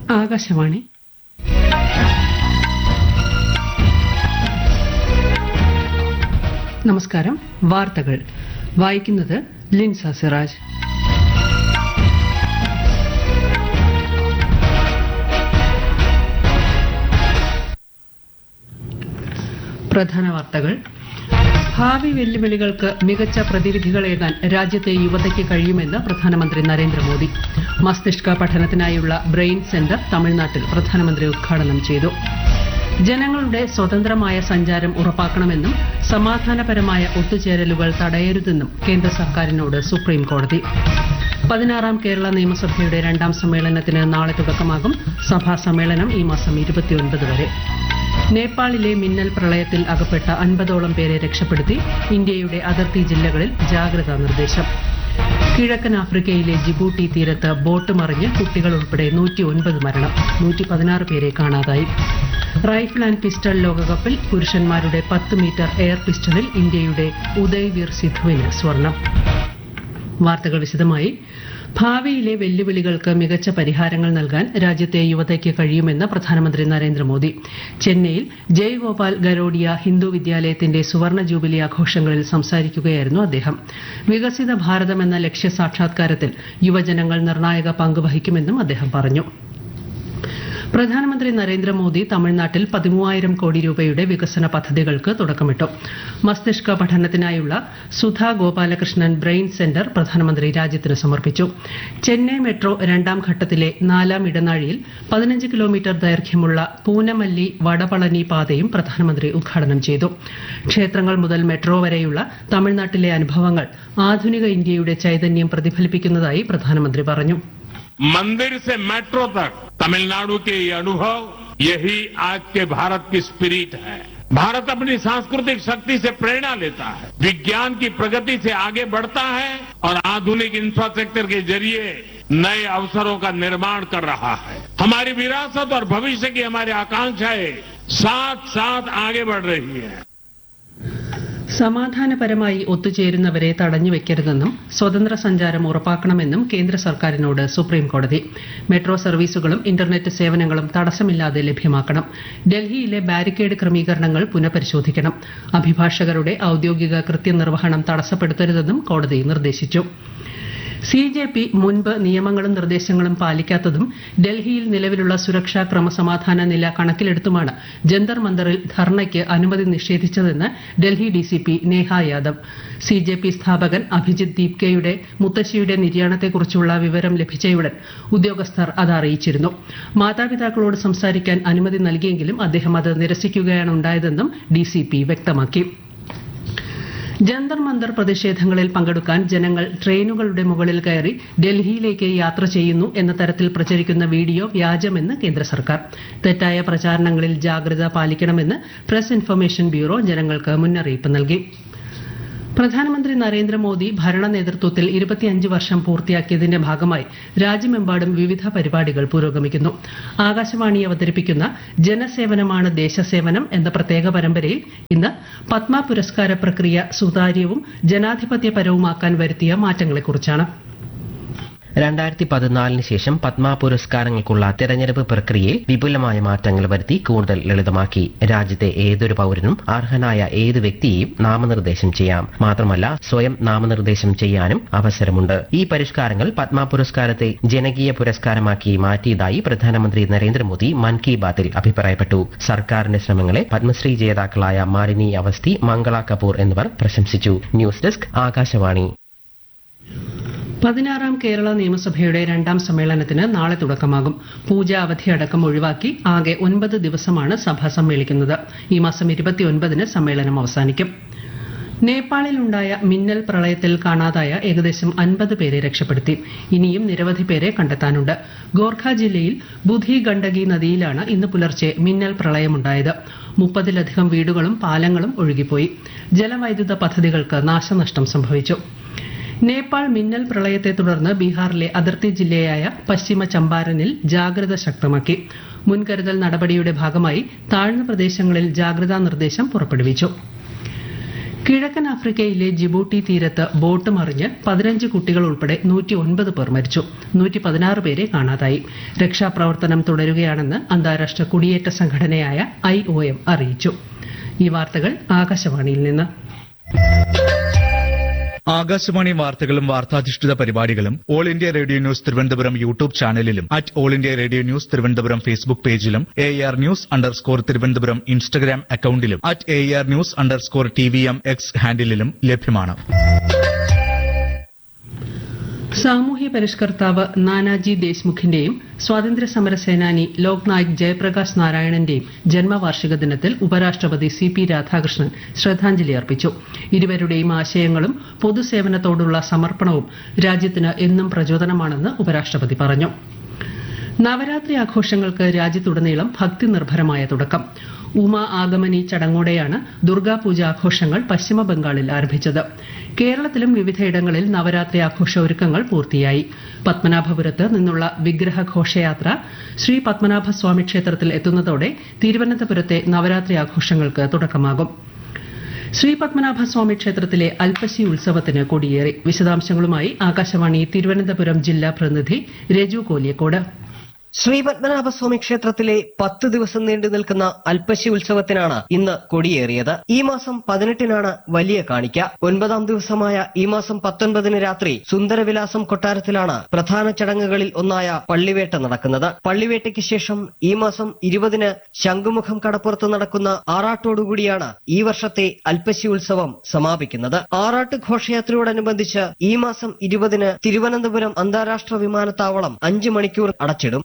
ആകാശവാണി നമസ്കാരം വാർത്തകൾ വായിക്കുന്നത് ലിൻസ സിറാജ് പ്രധാന വാർത്തകൾ ഭാവി വെല്ലുവിളികൾക്ക് മികച്ച പ്രതിവിധികളേകാൻ രാജ്യത്തെ യുവതയ്ക്ക് കഴിയുമെന്ന് പ്രധാനമന്ത്രി നരേന്ദ്രമോദി മസ്തിഷ്ക പഠനത്തിനായുള്ള ബ്രെയിൻ സെന്റർ തമിഴ്നാട്ടിൽ പ്രധാനമന്ത്രി ഉദ്ഘാടനം ചെയ്തു ജനങ്ങളുടെ സ്വതന്ത്രമായ സഞ്ചാരം ഉറപ്പാക്കണമെന്നും സമാധാനപരമായ ഒത്തുചേരലുകൾ തടയരുതെന്നും കേന്ദ്ര സർക്കാരിനോട് സുപ്രീം കോടതി പതിനാറാം കേരള നിയമസഭയുടെ രണ്ടാം സമ്മേളനത്തിന് നാളെ തുടക്കമാകും സഭാ സമ്മേളനം ഈ മാസം ഇരുപത്തിയൊൻപത് വരെ നേപ്പാളിലെ മിന്നൽ പ്രളയത്തിൽ അകപ്പെട്ട അൻപതോളം പേരെ രക്ഷപ്പെടുത്തി ഇന്ത്യയുടെ അതിർത്തി ജില്ലകളിൽ ജാഗ്രതാ നിർദ്ദേശം കിഴക്കൻ ആഫ്രിക്കയിലെ ജിബൂട്ടി തീരത്ത് ബോട്ട് മറിഞ്ഞ് കുട്ടികൾ ഉൾപ്പെടെ നൂറ്റിയൊൻപത് മരണം നൂറ്റി പതിനാറ് പേരെ കാണാതായി റൈഫിൾ ആൻഡ് പിസ്റ്റൾ ലോകകപ്പിൽ പുരുഷന്മാരുടെ പത്ത് മീറ്റർ എയർ പിസ്റ്റളിൽ ഇന്ത്യയുടെ ഉദയ്വീർ സിദ്ധുവിന് സ്വർണം വാർത്തകൾ വിശദമായി ഭാവിയിലെ വെല്ലുവിളികൾക്ക് മികച്ച പരിഹാരങ്ങൾ നൽകാൻ രാജ്യത്തെ യുവതയ്ക്ക് കഴിയുമെന്ന് പ്രധാനമന്ത്രി നരേന്ദ്രമോദി ചെന്നൈയിൽ ജയ്ഗോപാൽ ഗരോഡിയ ഹിന്ദു വിദ്യാലയത്തിന്റെ സുവർണ ജൂബിലി ആഘോഷങ്ങളിൽ സംസാരിക്കുകയായിരുന്നു അദ്ദേഹം വികസിത ഭാരതം എന്ന ലക്ഷ്യ സാക്ഷാത്കാരത്തിൽ യുവജനങ്ങൾ നിർണായക പങ്ക് വഹിക്കുമെന്നും അദ്ദേഹം പറഞ്ഞു പ്രധാനമന്ത്രി നരേന്ദ്രമോദി തമിഴ്നാട്ടിൽ പതിമൂവായിരം കോടി രൂപയുടെ വികസന പദ്ധതികൾക്ക് തുടക്കമിട്ടു മസ്തിഷ്ക പഠനത്തിനായുള്ള സുധാ ഗോപാലകൃഷ്ണൻ ബ്രെയിൻ സെന്റർ പ്രധാനമന്ത്രി രാജ്യത്തിന് സമർപ്പിച്ചു ചെന്നൈ മെട്രോ രണ്ടാം ഘട്ടത്തിലെ നാലാം ഇടനാഴിയിൽ പതിനഞ്ച് കിലോമീറ്റർ ദൈർഘ്യമുള്ള പൂനമല്ലി വടപളനി പാതയും പ്രധാനമന്ത്രി ഉദ്ഘാടനം ചെയ്തു ക്ഷേത്രങ്ങൾ മുതൽ മെട്രോ വരെയുള്ള തമിഴ്നാട്ടിലെ അനുഭവങ്ങൾ ആധുനിക ഇന്ത്യയുടെ ചൈതന്യം പ്രതിഫലിപ്പിക്കുന്നതായി പ്രധാനമന്ത്രി പറഞ്ഞു मंदिर से मेट्रो तक तमिलनाडु के ये अनुभव यही आज के भारत की स्पिरिट है भारत अपनी सांस्कृतिक शक्ति से प्रेरणा लेता है विज्ञान की प्रगति से आगे बढ़ता है और आधुनिक इंफ्रास्ट्रक्चर के जरिए नए अवसरों का निर्माण कर रहा है हमारी विरासत और भविष्य की हमारी आकांक्षाएं साथ साथ आगे बढ़ रही है സമാധാനപരമായി ഒത്തുചേരുന്നവരെ തടഞ്ഞുവെക്കരുതെന്നും സ്വതന്ത്ര സഞ്ചാരം ഉറപ്പാക്കണമെന്നും കേന്ദ്ര സർക്കാരിനോട് സുപ്രീം കോടതി മെട്രോ സർവീസുകളും ഇന്റർനെറ്റ് സേവനങ്ങളും തടസ്സമില്ലാതെ ലഭ്യമാക്കണം ഡൽഹിയിലെ ബാരിക്കേഡ് ക്രമീകരണങ്ങൾ പുനഃപരിശോധിക്കണം അഭിഭാഷകരുടെ ഔദ്യോഗിക കൃത്യനിർവഹണം തടസ്സപ്പെടുത്തരുതെന്നും കോടതി നിർദ്ദേശിച്ചു സി ജെ പി മുൻപ് നിയമങ്ങളും നിർദ്ദേശങ്ങളും പാലിക്കാത്തതും ഡൽഹിയിൽ നിലവിലുള്ള സുരക്ഷാ ക്രമസമാധാന നില കണക്കിലെടുത്തുമാണ് ജന്തർ മന്ദറിൽ ധർണയ്ക്ക് അനുമതി നിഷേധിച്ചതെന്ന് Delhi DCP Neha Yadav C J P സ്ഥാപകൻ അഭിജിത് ദീപ്കയുടെ മുത്തശ്ശിയുടെ നിര്യാണത്തെക്കുറിച്ചുള്ള വിവരം ലഭിച്ചയുടൻ ഉദ്യോഗസ്ഥർ അത് അറിയിച്ചിരുന്നു മാതാപിതാക്കളോട് സംസാരിക്കാൻ അനുമതി നൽകിയെങ്കിലും അദ്ദേഹം അത് നിരസിക്കുകയാണ് ഉണ്ടായതെന്നും ഡിസിപി വ്യക്തമാക്കി ജന്തർ മന്ദർ പ്രതിഷേധങ്ങളിൽ പങ്കെടുക്കാൻ ജനങ്ങൾ ട്രെയിനുകളുടെ മുകളിൽ കയറി ഡൽഹിയിലേക്ക് യാത്ര ചെയ്യുന്നു എന്ന തരത്തിൽ പ്രചരിക്കുന്ന വീഡിയോ വ്യാജമെന്ന് കേന്ദ്ര സർക്കാർ തെറ്റായ പ്രചാരണങ്ങളിൽ ജാഗ്രത പാലിക്കണമെന്ന് പ്രസ് ഇൻഫർമേഷൻ ബ്യൂറോ ജനങ്ങൾക്ക് മുന്നറിയിപ്പ് നൽകി പ്രധാനമന്ത്രി നരേന്ദ്രമോദി ഭരണ നേതൃത്വത്തിൽ ഇരുപത്തിയഞ്ച് വർഷം പൂർത്തിയാക്കിയതിന്റെ ഭാഗമായി രാജ്യമെമ്പാടും വിവിധ പരിപാടികൾ പുരോഗമിക്കുന്നു ആകാശവാണി അവതരിപ്പിക്കുന്ന ജനസേവനമാണ് ദേശസേവനം എന്ന പ്രത്യേക പരമ്പരയിൽ ഇന്ന് പത്മ പുരസ്കാര പ്രക്രിയ സുതാര്യവും ജനാധിപത്യപരവുമാക്കാൻ വരുത്തിയ മാറ്റങ്ങളെക്കുറിച്ചാണ് രണ്ടായിരത്തി പതിനാലിന് ശേഷം പത്മ പുരസ്കാരങ്ങൾക്കുള്ള തെരഞ്ഞെടുപ്പ് പ്രക്രിയയിൽ വിപുലമായ മാറ്റങ്ങൾ വരുത്തി കൂടുതൽ ലളിതമാക്കി രാജ്യത്തെ ഏതൊരു പൌരനും അർഹനായ ഏത് വ്യക്തിയെയും നാമനിർദ്ദേശം ചെയ്യാം മാത്രമല്ല സ്വയം നാമനിർദ്ദേശം ചെയ്യാനും അവസരമുണ്ട് ഈ പരിഷ്കാരങ്ങൾ പത്മ പുരസ്കാരത്തെ ജനകീയ പുരസ്കാരമാക്കി മാറ്റിയതായി പ്രധാനമന്ത്രി നരേന്ദ്രമോദി മൻ കി ബാത്തിൽ അഭിപ്രായപ്പെട്ടു സർക്കാരിന്റെ ശ്രമങ്ങളെ പത്മശ്രീ ജേതാക്കളായ മാലിനി അവസ്ഥി മംഗള കപൂർ എന്നിവർ പ്രശംസിച്ചു ന്യൂസ് ഡെസ്ക് ആകാശവാണി പതിനാറാം കേരള നിയമസഭയുടെ രണ്ടാം സമ്മേളനത്തിന് നാളെ തുടക്കമാകും പൂജ അവധി അടക്കം ഒഴിവാക്കി ആകെ ഒൻപത് ദിവസമാണ് സഭ സമ്മേളിക്കുന്നത് ഈ മാസം ഇരുപത്തിയൊൻപതിന് സമ്മേളനം അവസാനിക്കും നേപ്പാളിലുണ്ടായ മിന്നൽ പ്രളയത്തിൽ കാണാതായ ഏകദേശം അൻപത് പേരെ രക്ഷപ്പെടുത്തി ഇനിയും നിരവധി പേരെ കണ്ടെത്താനുണ്ട് ഗോർഖ ജില്ലയിൽ ബുധി ഗണ്ഡകി നദിയിലാണ് ഇന്ന് പുലർച്ചെ മിന്നൽ പ്രളയമുണ്ടായത് മുപ്പതിലധികം വീടുകളും പാലങ്ങളും ഒഴുകിപ്പോയി ജലവൈദ്യുത പദ്ധതികൾക്ക് നാശനഷ്ടം സംഭവിച്ചു നേപ്പാൾ മിന്നൽ പ്രളയത്തെ തുടർന്ന് ബീഹാറിലെ അതിർത്തി ജില്ലയായ പശ്ചിമ ചമ്പാരനിൽ ജാഗ്രത ശക്തമാക്കി മുൻകരുതൽ നടപടിയുടെ ഭാഗമായി താഴ്ന്ന പ്രദേശങ്ങളിൽ ജാഗ്രതാ നിർദ്ദേശം പുറപ്പെടുവിച്ചു കിഴക്കൻ ആഫ്രിക്കയിലെ ജിബൂട്ടി തീരത്ത് ബോട്ട് മറിഞ്ഞ് പതിനഞ്ച് കുട്ടികൾ ഉൾപ്പെടെ നൂറ്റി ഒൻപത് പേർ മരിച്ചു നൂറ്റി പതിനാറ് പേരെ കാണാതായി രക്ഷാപ്രവർത്തനം തുടരുകയാണെന്ന് അന്താരാഷ്ട്ര കുടിയേറ്റ സംഘടനയായ ഐ ഒ എം അറിയിച്ചു ഈ വാർത്തകൾ ആകാശവാണിയിൽ നിന്ന് ആകാശവാണി വാർത്തകളും വാർത്താധിഷ്ഠിത പരിപാടികളും All India Radio News Thiruvananthapuram YouTube ചാനലിലും at All India Radio News Thiruvananthapuram Facebook പേജിലും A R news underscore Thiruvananthapuram Instagram അക്കൌണ്ടിലും at A R news underscore T V M X ഹാൻഡിലും ലഭ്യമാണ് സാമൂഹ്യ പരിഷ്കർത്താവ് നാനാജി ദേശ്മുഖിന്റെയും സ്വാതന്ത്ര്യ സമര സേനാനി ലോക് നായക് ജയപ്രകാശ് നാരായണന്റെയും ജന്മവാർഷിക ദിനത്തിൽ ഉപരാഷ്ട്രപതി സി പി രാധാകൃഷ്ണൻ ശ്രദ്ധാഞ്ജലി അർപ്പിച്ചു ഇരുവരുടെയും ആശയങ്ങളും പൊതുസേവനത്തോടുള്ള സമർപ്പണവും രാജ്യത്തിന് എന്നും പ്രചോദനമാണെന്ന് ഉപരാഷ്ട്രപതി പറഞ്ഞു നവരാത്രി ആഘോഷങ്ങൾക്ക് രാജ്യത്തുടനീളം ഭക്തി നിർഭരമായ തുടക്കം ഉമ ആഗമനി ചടങ്ങോടെയാണ് ദുർഗാപൂജ ആഘോഷങ്ങൾ പശ്ചിമ ബംഗാളിൽ ആരംഭിച്ചത് കേരളത്തിലും വിവിധയിടങ്ങളിൽ നവരാത്രി ആഘോഷ ഒരുക്കങ്ങൾ പൂർത്തിയായി പത്മനാഭപുരത്ത് നിന്നുള്ള വിഗ്രഹ ഘോഷയാത്ര ശ്രീ പത്മനാഭസ്വാമി ക്ഷേത്രത്തിൽ എത്തുന്നതോടെ തിരുവനന്തപുരത്തെ നവരാത്രി ആഘോഷങ്ങൾക്ക് തുടക്കമാകും ശ്രീ പത്മനാഭസ്വാമി ക്ഷേത്രത്തിലെ അൽപ്പശി ഉത്സവത്തിന് കൊടിയേറി വിശദാംശങ്ങളുമായി ആകാശവാണി തിരുവനന്തപുരം ജില്ലാ പ്രതിനിധി രജു കോലിയക്കോട് ശ്രീ പത്മനാഭസ്വാമി ക്ഷേത്രത്തിലെ പത്ത് ദിവസം നീണ്ടു നിൽക്കുന്ന അൽപ്പശി ഉത്സവത്തിനാണ് ഇന്ന് കൊടിയേറിയത് ഈ മാസം പതിനെട്ടിനാണ് വലിയ കാണിക്ക ഒൻപതാം ദിവസമായ ഈ മാസം പത്തൊൻപതിന് രാത്രി സുന്ദരവിലാസം കൊട്ടാരത്തിലാണ് പ്രധാന ചടങ്ങുകളിൽ ഒന്നായ പള്ളിവേട്ട നടക്കുന്നത് പള്ളിവേട്ടയ്ക്ക് ശേഷം ഈ മാസം ഇരുപതിന് ശംഖുമുഖം കടപ്പുറത്ത് നടക്കുന്ന ആറാട്ടോടുകൂടിയാണ് ഈ വർഷത്തെ അൽപ്പശി ഉത്സവം സമാപിക്കുന്നത് ആറാട്ട് ഘോഷയാത്രയോടനുബന്ധിച്ച് ഈ മാസം ഇരുപതിന് തിരുവനന്തപുരം അന്താരാഷ്ട്ര വിമാനത്താവളം അഞ്ച് മണിക്കൂർ അടച്ചിടും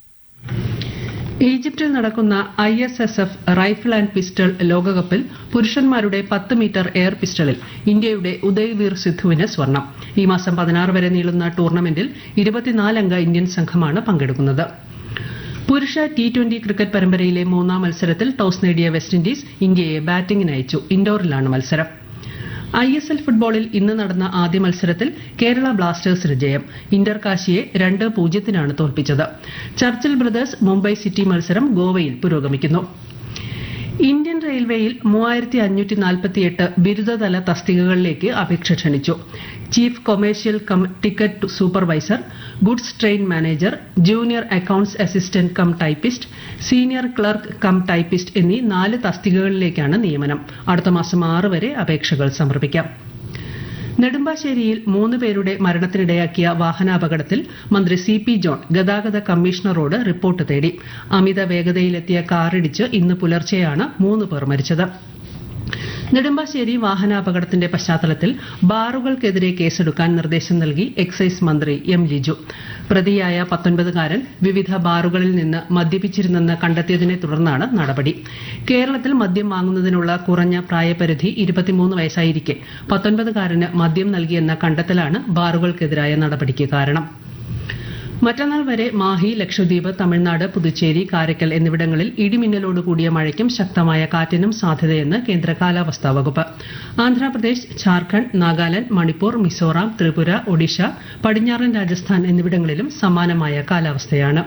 ഈജിപ്തിൽ നടക്കുന്ന I S S F rifle and pistol ലോകകപ്പിൽ പുരുഷന്മാരുടെ പത്ത് മീറ്റർ എയർ പിസ്റ്റളിൽ ഇന്ത്യയുടെ ഉദയ്വീർ സിദ്ധുവിന് സ്വർണം ഈ മാസം പതിനാറ് വരെ നീളുന്ന ടൂർണമെന്റിൽ ഇരുപത്തിനാലംഗ ഇന്ത്യൻ സംഘമാണ് പങ്കെടുക്കുന്നത് പുരുഷ ടി ട്വന്റി ക്രിക്കറ്റ് പരമ്പരയിലെ മൂന്നാം മത്സരത്തിൽ ടോസ് നേടിയ വെസ്റ്റ് ഇൻഡീസ് ഇന്ത്യയെ ബാറ്റിംഗിന് അയച്ചു ഇൻഡോറിലാണ് മത്സരം ഐ എസ് എൽ ഫുട്ബോളിൽ ഇന്ന് നടന്ന ആദ്യ മത്സരത്തിൽ കേരള ബ്ലാസ്റ്റേഴ്സിന് ജയം ഇന്റർ കാശിയെ രണ്ട് പൂജ്യത്തിനാണ് തോൽപ്പിച്ചത് ചർച്ചിൽ ബ്രദേഴ്സ് മുംബൈ സിറ്റി മത്സരം ഗോവയിൽ പുരോഗമിക്കുന്നു ഇന്ത്യൻ റെയിൽവേയിൽ മൂവായിരത്തി അഞ്ഞൂറ്റി നാൽപ്പത്തിയെട്ട് ബിരുദതല തസ്തികകളിലേക്ക് അപേക്ഷ ക്ഷണിച്ചു chief commercial cum ticket supervisor goods train manager junior accounts assistant cum typist senior clerk cum typist എന്നീ നാല് തസ്തികകളിലേക്കാണ് നിയമനം അടുത്ത മാസം ആറ് വരെ അപേക്ഷകൾ സമർപ്പിക്കാം നെടുമ്പാശ്ശേരിയിൽ മൂന്ന് പേരുടെ മരണത്തിനിടയാക്കിയ വാഹനാപകടത്തിൽ മന്ത്രി സി പി ജോൺ ഗതാഗത കമ്മീഷണറോട് റിപ്പോർട്ട് തേടി അമിത വേഗതയിലെത്തിയ കാറിടിച്ച് ഇന്ന് പുലർച്ചെയാണ് മൂന്ന് പേർ മരിച്ചത് നെടുമ്പാശ്ശേരി വാഹനാപകടത്തിന്റെ പശ്ചാത്തലത്തിൽ ബാറുകൾക്കെതിരെ കേസെടുക്കാൻ നിർദ്ദേശം നൽകി എക്സൈസ് മന്ത്രി എം ലിജു പ്രതിയായ പത്തൊൻപതുകാരൻ വിവിധ ബാറുകളിൽ നിന്ന് മദ്യപിച്ചിരുന്നെന്ന് കണ്ടെത്തിയതിനെ തുടർന്നാണ് നടപടി കേരളത്തിൽ മദ്യം വാങ്ങുന്നതിനുള്ള കുറഞ്ഞ പ്രായപരിധി ഇരുപത്തിമൂന്ന് വയസ്സായിരിക്കെ പത്തൊൻപതുകാരന് മദ്യം നൽകിയെന്ന കണ്ടെത്തലാണ് ബാറുകൾക്കെതിരായ നടപടിക്ക് കാരണം മറ്റന്നാൾ വരെ മാഹി ലക്ഷദ്വീപ് തമിഴ്നാട് പുതുച്ചേരി കാരക്കൽ എന്നിവിടങ്ങളിൽ ഇടിമിന്നലോട് കൂടിയ മഴയ്ക്കും ശക്തമായ കാറ്റിനും സാധ്യതയെന്ന് കേന്ദ്ര കാലാവസ്ഥാ വകുപ്പ് ആന്ധ്രാപ്രദേശ് ഝാർഖണ്ഡ് നാഗാലാന്റ് മണിപ്പൂർ മിസോറാം ത്രിപുര ഒഡീഷ പടിഞ്ഞാറൻ രാജസ്ഥാൻ എന്നിവിടങ്ങളിലും സമാനമായ കാലാവസ്ഥയാണ്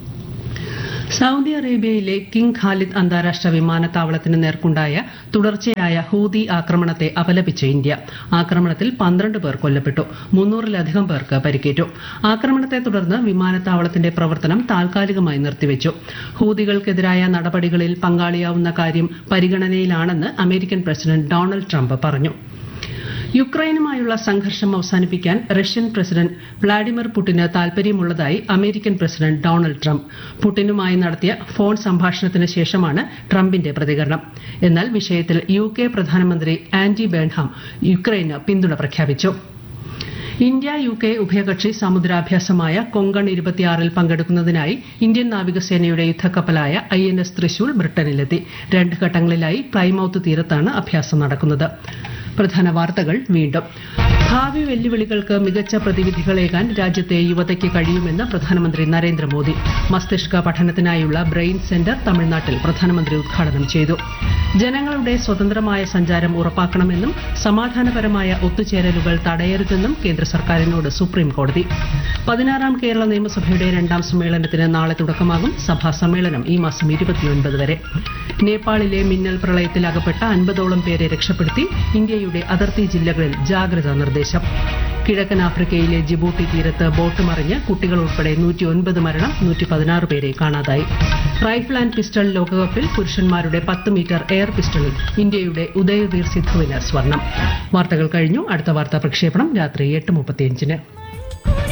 സൌദി അറേബ്യയിലെ കിങ് ഖാലിദ് അന്താരാഷ്ട്ര വിമാനത്താവളത്തിന് നേർക്കുണ്ടായ തുടർച്ചയായ ഹൂതി ആക്രമണത്തെ അപലപിച്ച് ഇന്ത്യ ആക്രമണത്തിൽ പന്ത്രണ്ട് പേർ കൊല്ലപ്പെട്ടു മുന്നൂറിലധികം പേർക്ക് പരിക്കേറ്റു ആക്രമണത്തെ തുടർന്ന് വിമാനത്താവളത്തിന്റെ പ്രവർത്തനം താൽക്കാലികമായി നിർത്തിവച്ചു ഹൂതികൾക്കെതിരായ നടപടികളിൽ പങ്കാളിയാവുന്ന കാര്യം പരിഗണനയിലാണെന്ന് അമേരിക്കൻ പ്രസിഡന്റ് ഡൊണാൾഡ് ട്രംപ് പറഞ്ഞു യുക്രൈനുമായുള്ള സംഘർഷം അവസാനിപ്പിക്കാൻ റഷ്യൻ പ്രസിഡന്റ് വ്ളാഡിമിർ പുടിന് താൽപര്യമുള്ളതായി അമേരിക്കൻ പ്രസിഡന്റ് ഡൊണാൾഡ് ട്രംപ് പുടിനുമായി നടത്തിയ ഫോൺ സംഭാഷണത്തിന് ശേഷമാണ് ട്രംപിന്റെ പ്രതികരണം എന്നാൽ വിഷയത്തിൽ യു കെ പ്രധാനമന്ത്രി ആന്റി ബേൺഹാം യുക്രൈന് പിന്തുണ പ്രഖ്യാപിച്ചു ഇന്ത്യ യു കെ ഉഭയകക്ഷി സമുദ്രാഭ്യാസമായ കൊങ്കൺ ഇരുപത്തിയാറിൽ പങ്കെടുക്കുന്നതിനായി ഇന്ത്യൻ നാവികസേനയുടെ യുദ്ധക്കപ്പലായ ഐ എൻ എസ് തൃശൂർ ബ്രിട്ടനിലെത്തി രണ്ട് ഘട്ടങ്ങളിലായി പ്ലൈമൌത്ത് തീരത്താണ് അഭ്യാസം നടക്കുന്നത് പ്രധാന വാർത്തകൾ വീണ്ടും ഭാവി വെല്ലുവിളികൾക്ക് മികച്ച പ്രതിവിധികളേകാൻ രാജ്യത്തെ യുവതയ്ക്ക് കഴിയുമെന്ന് പ്രധാനമന്ത്രി നരേന്ദ്രമോദി മസ്തിഷ്ക പഠനത്തിനായുള്ള ബ്രെയിൻ സെന്റർ തമിഴ്നാട്ടിൽ പ്രധാനമന്ത്രി ഉദ്ഘാടനം ചെയ്തു ജനങ്ങളുടെ സ്വതന്ത്രമായ സഞ്ചാരം ഉറപ്പാക്കണമെന്നും സമാധാനപരമായ ഒത്തുചേരലുകൾ തടയരുതെന്നും കേന്ദ്ര സർക്കാരിനോട് സുപ്രീം കോടതി പതിനാറാം കേരള നിയമസഭയുടെ രണ്ടാം സമ്മേളനത്തിന് നാളെ തുടക്കമാകും സഭാ സമ്മേളനം ഈ മാസം ഇരുപത്തിയൊൻപത് വരെ നേപ്പാളിലെ മിന്നൽ പ്രളയത്തിൽ അകപ്പെട്ട അൻപതോളം പേരെ രക്ഷപ്പെടുത്തി ഇന്ത്യയുടെ അതിർത്തി ജില്ലകളിൽ ജാഗ്രതാ നിർദ്ദേശം കിഴക്കൻ ആഫ്രിക്കയിലെ ജിബൂട്ടി തീരത്ത് ബോട്ട് മറിഞ്ഞ് കുട്ടികൾ ഉൾപ്പെടെ നൂറ്റിയൊൻപത് മരണം നൂറ്റി പതിനാറ് പേരെ കാണാതായി റൈഫിൾ ആൻഡ് പിസ്റ്റൾ ലോകകപ്പിൽ പുരുഷന്മാരുടെ പത്ത് മീറ്റർ എയർ പിസ്റ്റളിൽ ഇന്ത്യയുടെ ഉദയവീർ സിദ്ധുവിന് സ്വർണം വാർത്തകൾ കഴിഞ്ഞു അടുത്ത വാർത്താ പ്രക്ഷേപണം രാത്രി എട്ട് മുപ്പത്തിയഞ്ചിന്